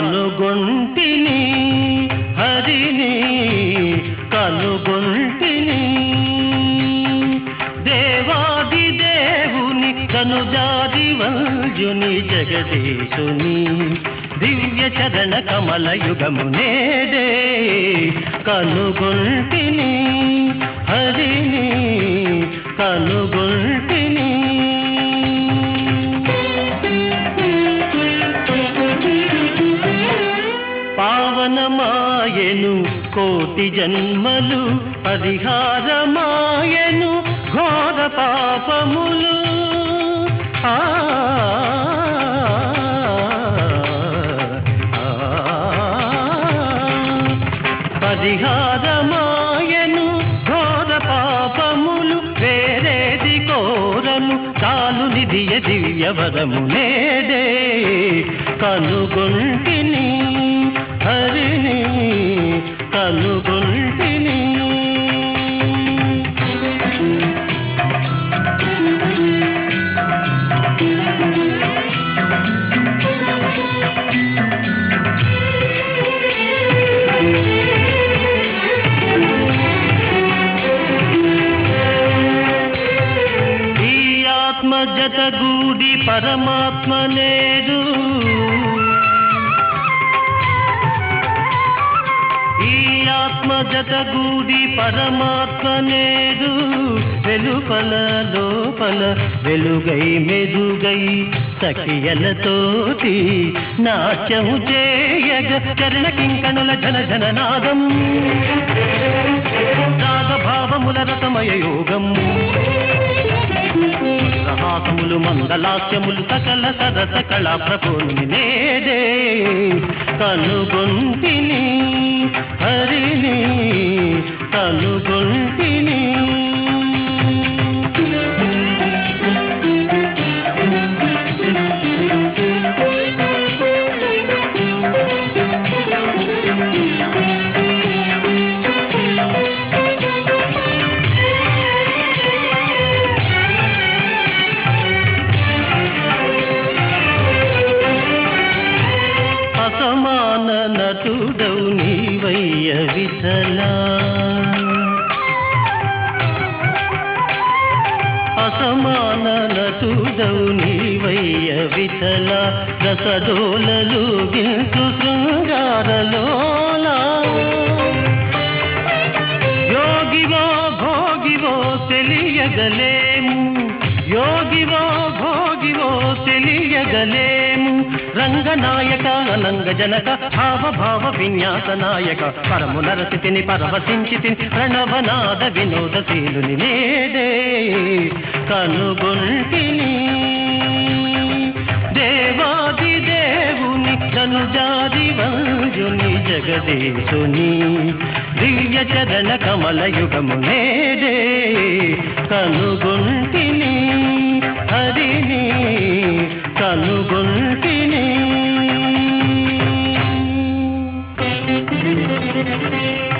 కనుగొంటిని హరిని కనుగొంటిని దేవాది దేవుని కనుజాది వంజుని జగదీశుని దివ్య చరణ కమల యుగము నేడే కనుగొంటిని హరిని కనుగొంటిని పావనమాయను కోటి జన్మలు పరిహారమాయను ఘోర పాపములు ఆ పరిహారమాయను ఘోర పాపములు వేరేది కోరను చాలు నిధియ దివ్యవరము నేడే కనుగొంటిని హరిని కనుగొంటిని ఈ ఆత్మ జతగూడి పరమాత్మ నేడు ఈ ఆత్మ జతగూడి పరమాత్మ నేడు వెలుపల లోపల వెలుగై మెరుగై సఖియలతోటి నాట్యము చేయగ చరణ కింకణుల జన జన నాదం రాగభావముల రసమయ యోగం రహాసములు మందలాస్యములు సకల సరస కళా ప్రభుని నేడే కనుగొంటిని హరిని కనుగొంటిని అసమాన నటుడవు నీవయ్య విఠలా అసమాన నటుడవు నీవయ్య విఠల రసడోలలు గిల్సు శృంగారలోలా యోగివో భోగివో తెలియగలేము యోగివో భోగివో తెలియగలేము రంగనాయక అనంగ జనక భావ భావ విన్యాస నాయక పరము నరసితిని పరవశించితిని ప్రణవనాద వినోదశీలుని నేడే కనుగొంటిని దేవాది దేవుని ధనుజాది వంజుని జగదీశుని దివ్య చరణ కమల యుగము నేడే కనుగొంటిని హరిని కనుగొంటిని